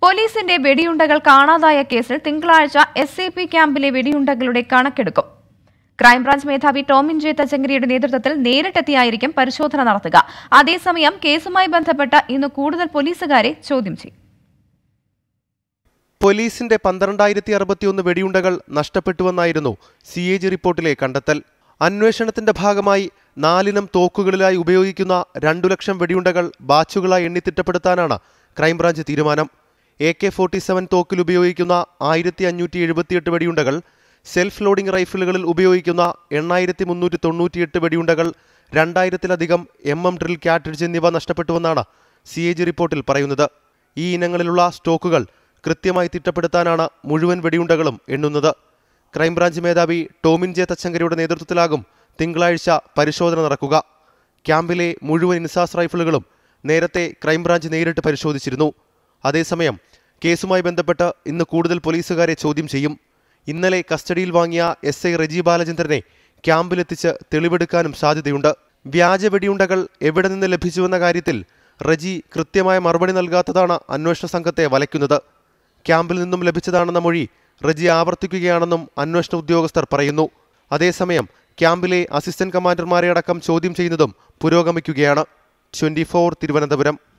പോലീസിന്റെ വെടിയുണ്ടകൾ കാണാതായ കേസിൽ തിങ്കളാഴ്ച എസ് എ പി ക്യാമ്പിലെ വെടിയുണ്ടകളുടെ കണക്കെടുക്കും ക്രൈംബ്രാഞ്ച് മേധാവി ടോമിൻ ജെ തച്ചങ്കരിയുടെ നേതൃത്വത്തിൽ നേരിട്ടെത്തിയായിരിക്കും പരിശോധന നടത്തുക അതേസമയം കേസുമായി ബന്ധപ്പെട്ട് ഇന്ന് കൂടുതൽ പോലീസുകാരെ ചോദ്യം ചെയ്യും പോലീസിന്റെ പന്ത്രണ്ടായിരത്തി അറുപത്തിയൊന്ന് വെടിയുണ്ടകൾ നഷ്ടപ്പെട്ടുവെന്നായിരുന്നു സി എ ജി റിപ്പോർട്ടിലെ കണ്ടെത്തൽ അന്വേഷണത്തിന്റെ ഭാഗമായി നാലിനം തോക്കുകളിലായി ഉപയോഗിക്കുന്ന രണ്ടു ലക്ഷം വെടിയുണ്ടകൾ ബാച്ചുകളായി എണ്ണിത്തിട്ടപ്പെടുത്താനാണ് ക്രൈംബ്രാഞ്ച് തീരുമാനം എ കെ ഫോർട്ടി സെവൻ തോക്കിൽ ഉപയോഗിക്കുന്ന ആയിരത്തി അഞ്ഞൂറ്റി എഴുപത്തിയെട്ട് വെടിയുണ്ടകൾ സെൽഫ് ലോഡിംഗ് റൈഫിളുകളിൽ ഉപയോഗിക്കുന്ന എണ്ണായിരത്തി മുന്നൂറ്റി തൊണ്ണൂറ്റിയെട്ട് വെടിയുണ്ടകൾ രണ്ടായിരത്തിലധികം എം എം ഡ്രിൽ കാട്രിഡ്ജ് എന്നിവ നഷ്ടപ്പെട്ടുവെന്നാണ് സി എ ജി റിപ്പോർട്ടിൽ പറയുന്നത് ഈ ഇനങ്ങളിലുള്ള സ്റ്റോക്കുകൾ കൃത്യമായി തിട്ടപ്പെടുത്താനാണ് മുഴുവൻ വെടിയുണ്ടകളും എണ്ണുന്നത് ക്രൈംബ്രാഞ്ച് മേധാവി ടോമിൻ ജെ തച്ചങ്കരിയുടെ നേതൃത്വത്തിലാകും തിങ്കളാഴ്ച പരിശോധന നടക്കുക ക്യാമ്പിലെ മുഴുവൻ ഇൻസാസ് റൈഫിളുകളും നേരത്തെ ക്രൈംബ്രാഞ്ച് നേരിട്ട് പരിശോധിച്ചിരുന്നു അതേസമയം കേസുമായി ബന്ധപ്പെട്ട് ഇന്ന് കൂടുതൽ പോലീസുകാരെ ചോദ്യം ചെയ്യും ഇന്നലെ കസ്റ്റഡിയിൽ വാങ്ങിയ എസ് ഐ റെജി ബാലചന്ദ്രനെ ക്യാമ്പിലെത്തിച്ച് തെളിവെടുക്കാനും സാധ്യതയുണ്ട് വ്യാജ വെടിയുണ്ടകൾ എവിടെ നിന്ന് ലഭിച്ചുവെന്ന കാര്യത്തിൽ റജി കൃത്യമായ മറുപടി നൽകാത്തതാണ് അന്വേഷണ സംഘത്തെ വലയ്ക്കുന്നത് ക്യാമ്പിൽ നിന്നും ലഭിച്ചതാണെന്ന മൊഴി റജി ആവർത്തിക്കുകയാണെന്നും അന്വേഷണ ഉദ്യോഗസ്ഥർ പറയുന്നു അതേസമയം ക്യാമ്പിലെ അസിസ്റ്റന്റ് കമാൻഡർമാരെ അടക്കം ചോദ്യം ചെയ്യുന്നതും പുരോഗമിക്കുകയാണ് ട്വന്റി തിരുവനന്തപുരം